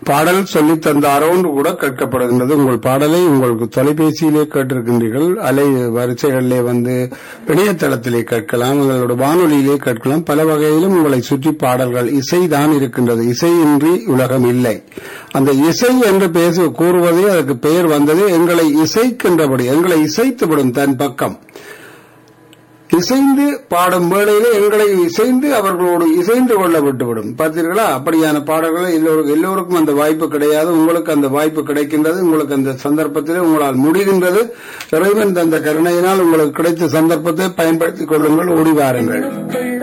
பாடல் சொல்லித் தந்தாரோன்னு கூட கேட்கப்படுகின்றது உங்கள் பாடலை உங்களுக்கு தொலைபேசியிலே கேட்டிருக்கின்றீர்கள் அலை வரிசைகளிலே வந்து இணையதளத்திலே கேட்கலாம் உங்களோட வானொலியிலே கேட்கலாம் பல வகையிலும் உங்களை சுற்றி பாடல்கள் இசைதான் இருக்கின்றது இசையின்றி உலகம் இல்லை அந்த இசை என்று பேச கூறுவதே அதற்கு பெயர் வந்தது எங்களை இசைக்கின்றபடி எங்களை இசைத்துவிடும் தன் பக்கம் இசைந்து பாடும் வேளையிலே எங்களை இசைந்து அவர்களோடு இசைந்து கொள்ள விட்டுவிடும் பார்த்தீர்களா அப்படியான பாடல்களை எல்லோருக்கும் எல்லோருக்கும் அந்த வாய்ப்பு கிடையாது உங்களுக்கு அந்த வாய்ப்பு கிடைக்கின்றது உங்களுக்கு அந்த சந்தர்ப்பத்திலே உங்களால் முடிகின்றது இறைவன் தந்த கருணையினால் உங்களுக்கு கிடைத்த சந்தர்ப்பத்தை பயன்படுத்திக் கொள்ளுங்கள் ஓடி வாருங்கள்